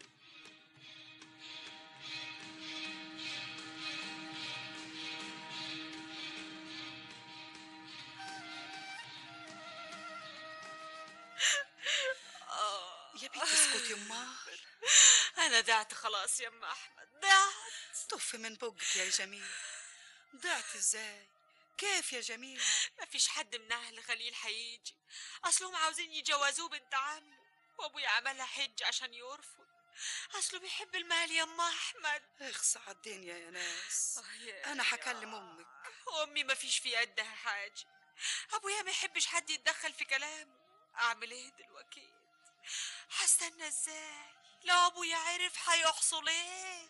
S11: يا بنت اسكتي يما
S5: أنا دعت خلاص يا أم أحمد دعت
S11: طفي من بقك يا جميل ضعت ازاي كيف يا جميل
S5: مفيش حد من أهل خليل هيجي أصلهم عاوزين يجوزوه بنت عمه وأبويا عملها حج عشان يرفض أصله بيحب المال يا أم أحمد
S11: اخص على الدنيا يا ناس
S5: آه يا-
S11: انا هكلم امك
S5: وأمي مفيش في قدها حاجة أبويا ما يحبش حد يتدخل في كلامه أعمل إيه دلوقتي هستنى إزاي لو أبويا عرف هيحصل إيه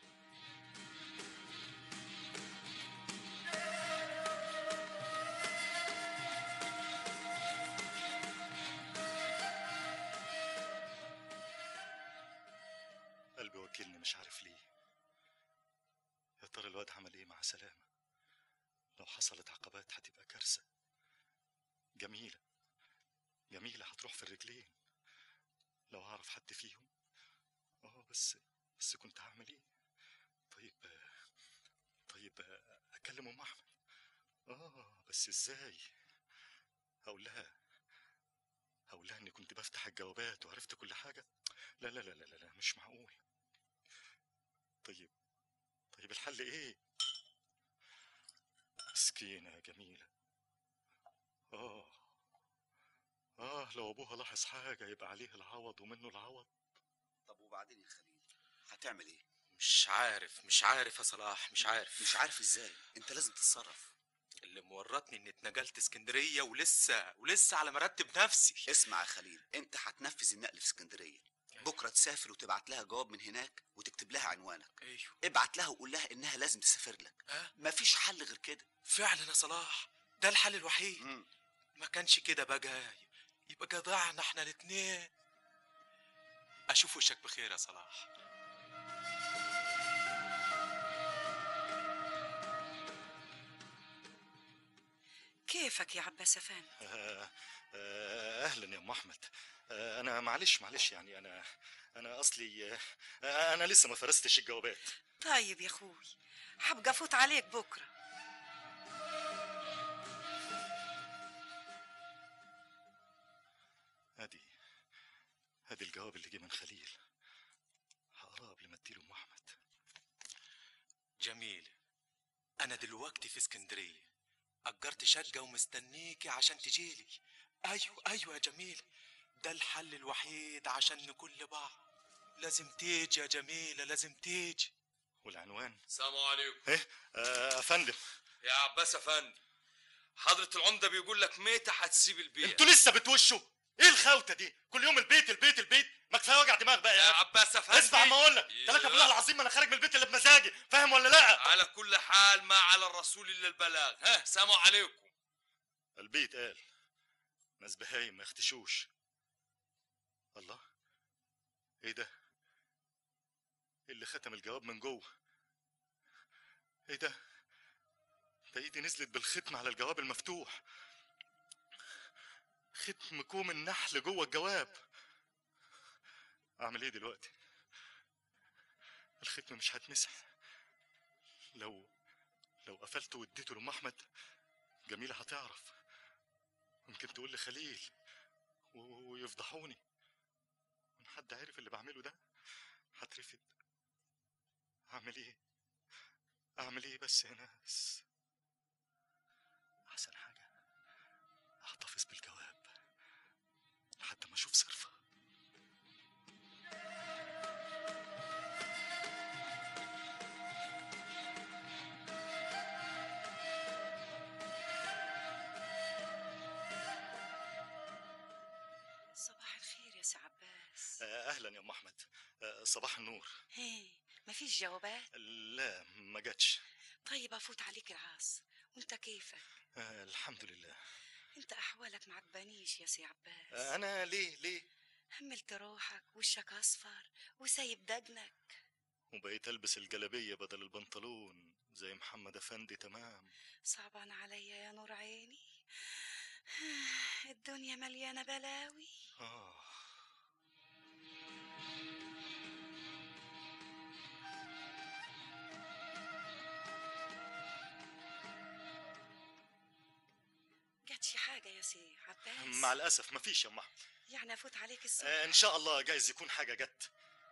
S2: قلبي وكلني مش عارف ليه يا ترى الواد عمل ايه مع سلامة لو حصلت عقبات هتبقى كارثة جميلة جميلة هتروح في الرجلين لو اعرف حد فيهم اه بس بس كنت هعمل ايه طيب آه، طيب آه، اكلم ام احمد اه بس ازاي هقول لها هقول لها اني كنت بفتح الجوابات وعرفت كل حاجة لا لا لا لا لا, لا مش معقول طيب طيب الحل ايه مسكينة يا جميلة اه اه لو ابوها لاحظ حاجة يبقى عليه العوض ومنه العوض
S7: طب وبعدين يا خليل هتعمل ايه
S6: مش عارف مش عارف يا صلاح مش عارف
S7: مش عارف ازاي انت لازم تتصرف
S6: اللي مورطني اني اتنقلت اسكندريه ولسه ولسه على مرتب نفسي
S7: اسمع يا خليل انت هتنفذ النقل في اسكندريه بكره تسافر وتبعت لها جواب من هناك وتكتب لها عنوانك
S6: ايوه
S7: ابعت لها وقول لها انها لازم تسافر لك
S6: أه؟
S7: مفيش حل غير كده
S6: فعلا يا صلاح ده الحل الوحيد
S7: مم.
S6: ما كانش كده بقى يبقى ضعنا احنا الاتنين اشوف وشك بخير يا صلاح
S11: كيفك يا عباس افندي
S2: آه آه اهلا يا ام احمد آه انا معلش معلش يعني انا انا اصلي آه انا لسه ما فرستش الجوابات
S11: طيب يا اخوي حبقى افوت عليك بكره
S2: ادي ادي الجواب اللي جه من خليل هقراه قبل ما اديله ام احمد
S6: جميل انا دلوقتي في اسكندريه اجرت شقه ومستنيكي عشان تجيلي ايوه ايوه يا جميل ده الحل الوحيد عشان نكون لبعض لازم تيجي يا جميله لازم تيجي
S2: والعنوان
S17: السلام عليكم
S2: ايه آه افندم
S17: يا عباس افندي حضرة العمدة بيقول لك ميتة هتسيب البيت
S2: انتوا لسه بتوشوا ايه الخوته دي كل يوم البيت البيت البيت ما كفايه وجع دماغ بقى
S17: يا
S2: يا
S17: عباس افندي
S2: اسمع ما اقول لك
S17: يا-
S2: تلاك بالله العظيم ما انا خارج من البيت اللي بمزاجي فاهم ولا لا
S17: على كل حال ما على الرسول الا البلاغ ها سلام عليكم
S2: البيت قال ناس بهايم ما يختشوش الله ايه ده إيه اللي ختم الجواب من جوه ايه ده ده ايدي نزلت بالختم على الجواب المفتوح ختم كوم النحل جوه الجواب اعمل ايه دلوقتي الختم مش هتمسح لو لو قفلته واديته لام احمد جميله هتعرف ممكن تقول لي خليل و- ويفضحوني وان حد عرف اللي بعمله ده هترفد اعمل ايه اعمل ايه بس يا ناس احسن حاجه احتفظ بالجواب لحد ما اشوف صرفه
S11: صباح الخير يا سي عباس
S2: آه، اهلا يا ام احمد آه، صباح النور
S11: هي مفيش جوابات
S2: لا ما جاتش
S11: طيب افوت عليك العصر وانت كيفك
S2: آه، الحمد لله
S11: انت احوالك معجبانيش يا سي عباس
S2: آه، انا ليه ليه
S18: هملت روحك وشك اصفر وسايب دقنك
S2: وبقيت البس الجلابيه بدل البنطلون زي محمد افندي تمام
S18: صعبان عليا يا نور عيني الدنيا مليانة بلاوي
S2: اه
S18: جاتش حاجة يا سي عباس
S2: مع الاسف مفيش يا ام احمد
S18: يعني افوت عليك الصبح
S2: آه ان شاء الله جايز يكون حاجه جت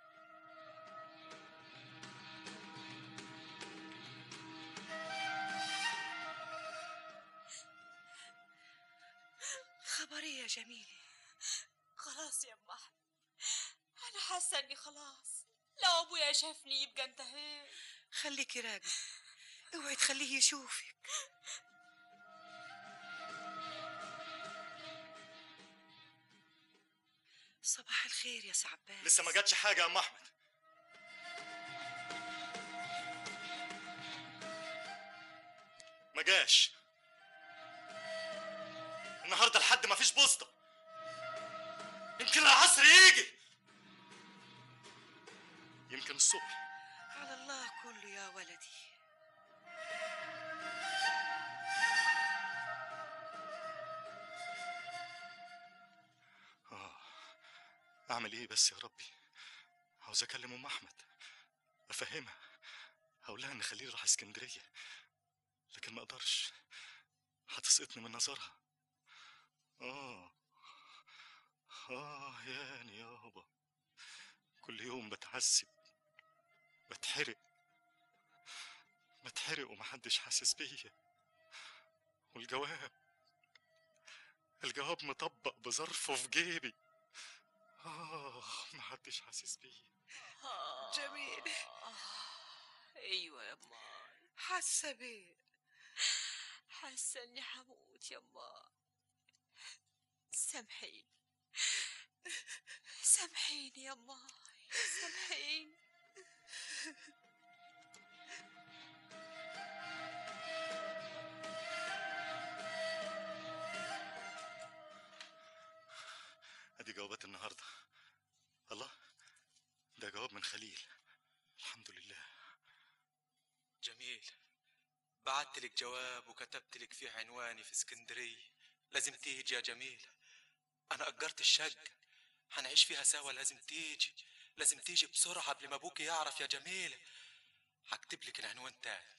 S18: خبري يا جميلة
S5: خلاص يا ام احمد انا حاسه اني خلاص لو ابويا شافني يبقى انتهيت
S18: خليكي راجل اوعي تخليه يشوفك صباح الخير يا سي عباس
S2: لسه ما جاتش حاجه يا ام احمد ما جاش النهارده لحد ما فيش بوسطه يمكن العصر يجي يمكن الصبح
S18: على الله كله يا ولدي
S2: آه أعمل إيه بس يا ربي عاوز أكلم أم أحمد أفهمها هقول لها إن خليل راح اسكندرية لكن ما أقدرش هتسقطني من نظرها آه آه ياني يابا كل يوم بتعذب بتحرق بتحرق ومحدش حاسس بيا والجواب الجواب مطبق بظرفه في جيبي آه محدش حاسس بيا
S18: جميل
S5: ايوه يا امال
S18: حاسة بيه
S5: حاسه اني حموت يا امال سامحيني سامحيني يا امال سامحيني
S2: ادي جوابات النهارده الله ده جواب من خليل الحمد لله
S6: جميل بعت لك جواب وكتبت لك فيه عنواني في اسكندرية لازم تيجي يا جميل أنا أجرت الشقة هنعيش فيها سوا لازم تيجي لازم تيجي بسرعة قبل ما أبوك يعرف يا جميل هكتب لك العنوان تاني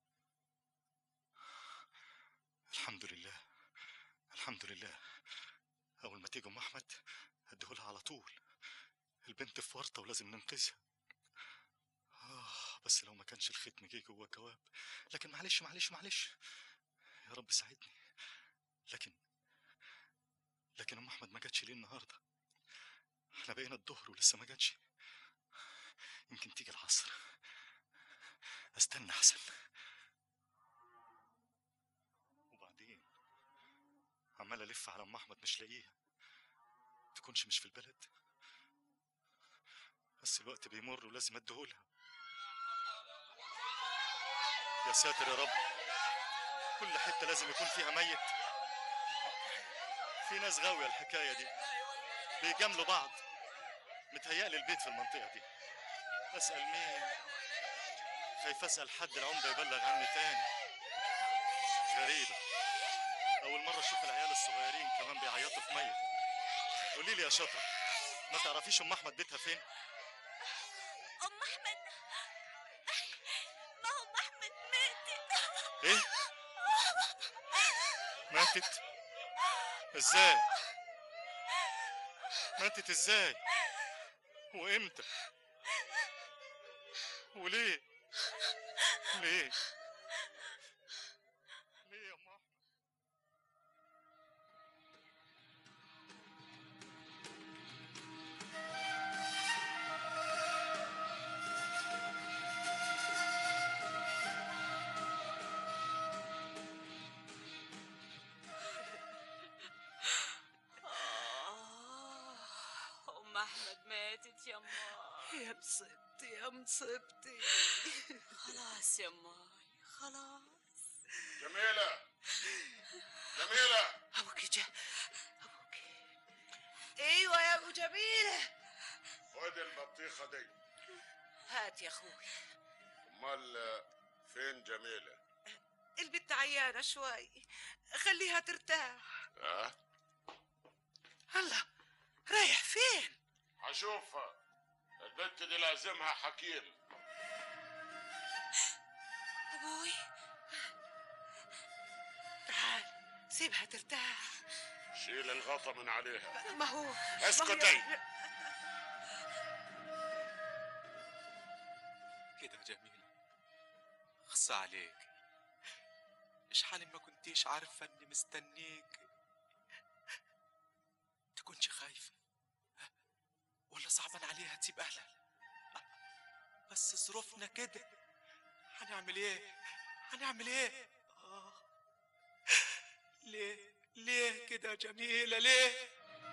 S2: الحمد لله الحمد لله اول ما تيجي ام احمد هديهولها على طول البنت في ورطه ولازم ننقذها آه بس لو ما كانش الختم جه جوه الجواب لكن معلش معلش معلش يا رب ساعدني لكن لكن ام احمد ما جاتش ليه النهارده احنا بقينا الظهر ولسه ما جاتش يمكن تيجي العصر استنى احسن وبعدين عمال الف على ام احمد مش لاقيها تكونش مش في البلد بس الوقت بيمر ولازم اديهولها يا ساتر يا رب كل حته لازم يكون فيها ميت في ناس غاويه الحكايه دي بيجاملوا بعض متهيألي البيت في المنطقه دي اسال مين خايف اسال حد العمده يبلغ عني تاني غريبه اول مره اشوف العيال الصغيرين كمان بيعيطوا في ميت قولي لي يا شاطره ما تعرفيش ام احمد بيتها فين
S5: ام احمد ما هو ام احمد ماتت
S2: ايه ماتت ازاي ماتت ازاي وامتى وليه ليه ليه يا ام احمد
S5: آه، ام احمد ماتت يا امال
S18: يا مصيبتي يا مصيبتي
S5: خلاص يا امال خلاص
S10: جميلة جميلة
S18: أبوك جا
S11: ايوه يا ابو جميله
S10: خد البطيخه دي
S11: هات يا اخوي
S10: امال فين جميله
S11: البت عيانه شوي خليها ترتاح
S10: ها
S11: الله رايح فين
S10: هشوفها البنت دي لازمها حكيم
S11: ابوي تعال سيبها ترتاح
S10: شيل الغطا من عليها
S11: ما هو ما هو
S10: اسكتي.
S11: يا-
S6: كده يا جميلة خص عليك مش حالي ما كنتيش عارفة اني مستنيك تكونش خايفة ولا صعبان عليها تسيب اهلها بس ظروفنا كده هنعمل ايه هنعمل ايه آه. ليه ليه كده يا جميلة ليه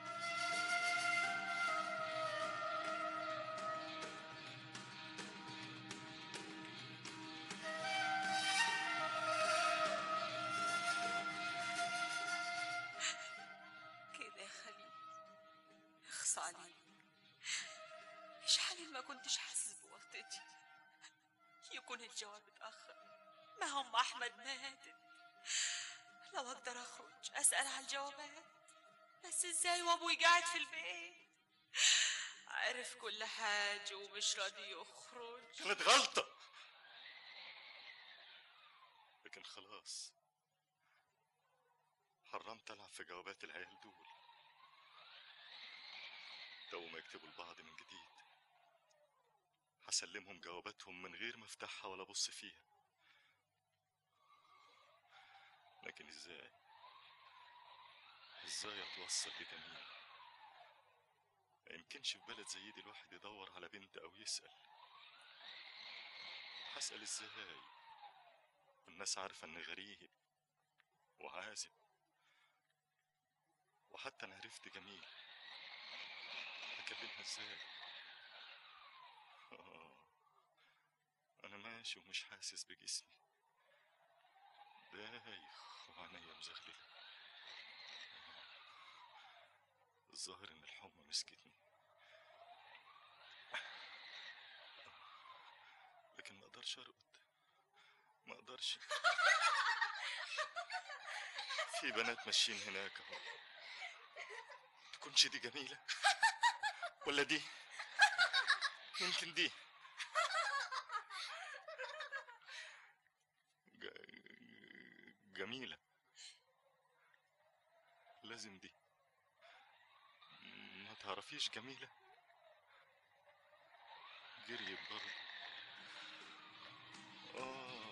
S5: كده يا خليل اخص عليك مش حالي ما كنتش حاسس بورطتي يكون الجواب اتأخر ما هم أحمد ماتت لو أقدر أخرج أسأل على الجوابات بس إزاي وأبوي قاعد في البيت عرف كل حاجة ومش راضي يخرج
S2: كانت غلطة لكن خلاص حرمت ألعب في جوابات العيال دول تو ما يكتبوا لبعض من جديد هسلمهم جواباتهم من غير ما افتحها ولا ابص فيها لكن ازاي ازاي اتوصل لجميل ما يمكنش في بلد زي دي الواحد يدور على بنت او يسأل هسأل ازاي والناس عارفة اني غريب وعازب وحتى انا عرفت جميل اكلمها ازاي آه. انا ماشي ومش حاسس بجسمي دايخ وعينيا مزغللة الظاهر ان الحمى مسكتني لكن ما اقدرش ارقد ما اقدرش في بنات ماشيين هناك اهو تكونش دي جميلة ولا دي يمكن دي ج- جميلة لازم دي ما تعرفيش جميلة جريت برضه آه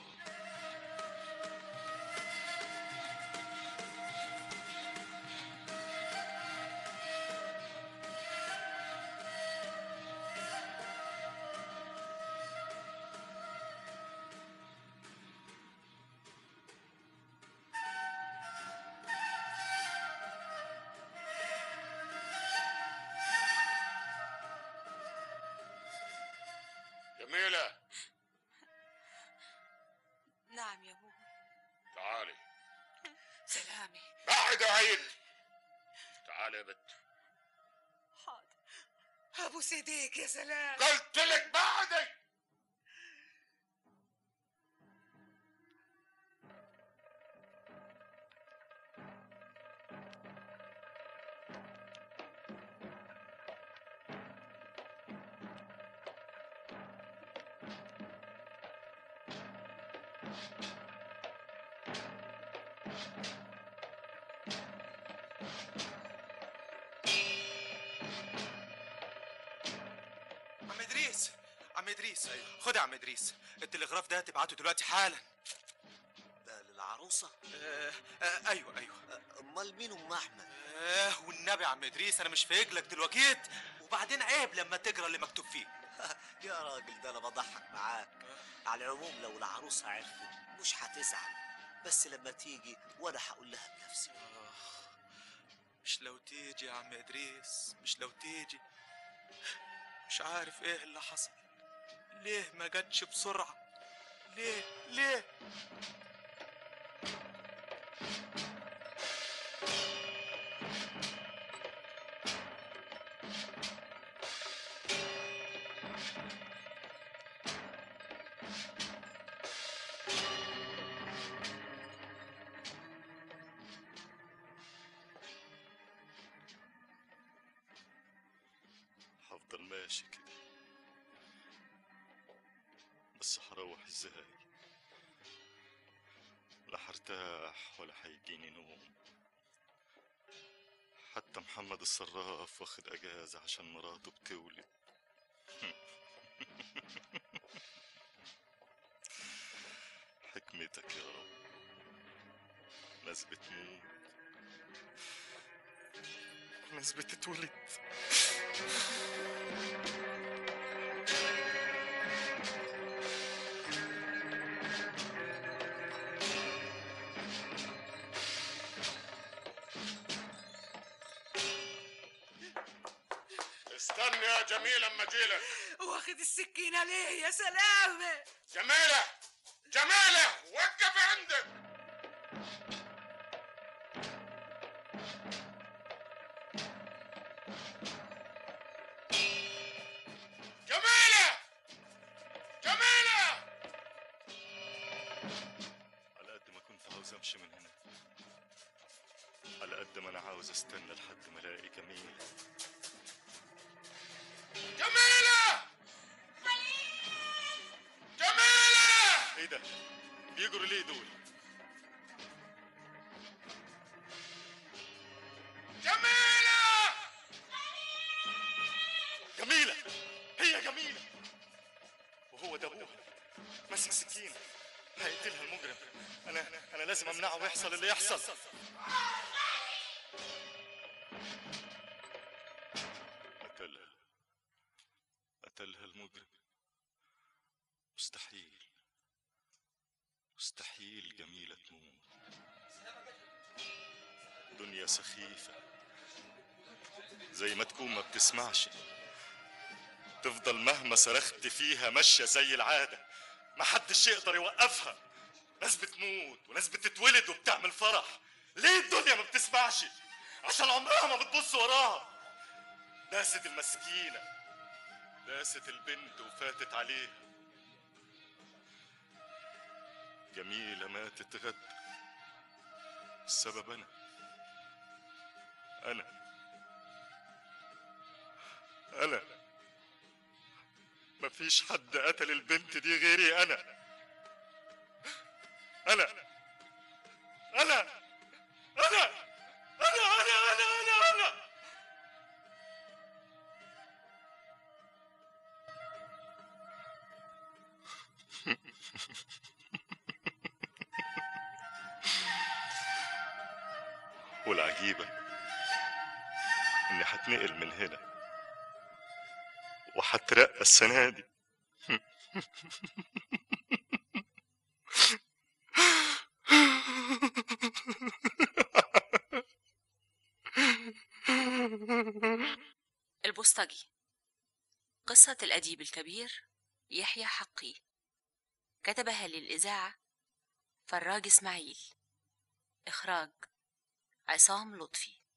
S10: جميلة
S5: نعم يا ابوي
S10: تعالي
S11: سلامي
S10: بعد عيد تعالي يا بت
S5: حاضر
S11: ابو سيديك يا سلام
S10: قلت لك بعدي
S6: عم ادريس عم ادريس خد يا عم ادريس التلغراف ده تبعته دلوقتي حالا
S19: ده للعروسة؟
S6: آه آه ايوه ايوه
S19: امال مين ام احمد؟
S6: آه والنبي يا عم ادريس انا مش فايق لك دلوقتي وبعدين عيب لما تقرا اللي مكتوب فيه
S19: يا راجل ده انا بضحك معاك على العموم لو العروسة عرفت مش هتزعل بس لما تيجي وانا هقول لها بنفسي
S6: مش لو تيجي يا عم ادريس مش لو تيجي مش عارف ايه اللي حصل ليه ما جاتش بسرعه ليه ليه
S2: ماشي كده بس هروح ازاي لا هرتاح ولا هيجيني نوم حتى محمد الصراف واخد اجازة عشان مراته بتولد حكمتك يا رب ناس بتموت وناس بتتولد
S10: استنى يا جميلة اما اجيلك
S11: واخد السكينة ليه يا سلامة
S10: جميلة جميلة وقف عندك جميلة جميلة
S2: على قد ما كنت عاوز امشي من هنا على قد ما انا عاوز استنى لحد ما الاقي جميل
S10: جميلة جميلة
S2: ايه ده بيجروا ليه دول
S10: جميلة
S2: جميلة هي جميلة وهو ده ابوها ماسك سكينة هيقتلها المجرم انا انا لازم امنعه ويحصل اللي يحصل قتلها قتلها المجرم مستحيل مستحيل جميلة تموت دنيا سخيفة زي ما تكون ما بتسمعش تفضل مهما صرخت فيها ماشية زي العادة محدش يقدر يوقفها ناس بتموت وناس بتتولد وبتعمل فرح ليه الدنيا ما بتسمعش عشان عمرها ما بتبص وراها داست المسكينة داست البنت وفاتت عليها جميلة ماتت غدا السبب أنا أنا أنا مفيش حد قتل البنت دي غيري أنا أنا أنا أنا أنا أنا أنا أنا أنا والعجيبة إني هتنقل من هنا وهترقى السنة دي
S5: البوسطجي قصة الأديب الكبير يحيى حقي كتبها للإذاعة فراج إسماعيل إخراج عصام لطفي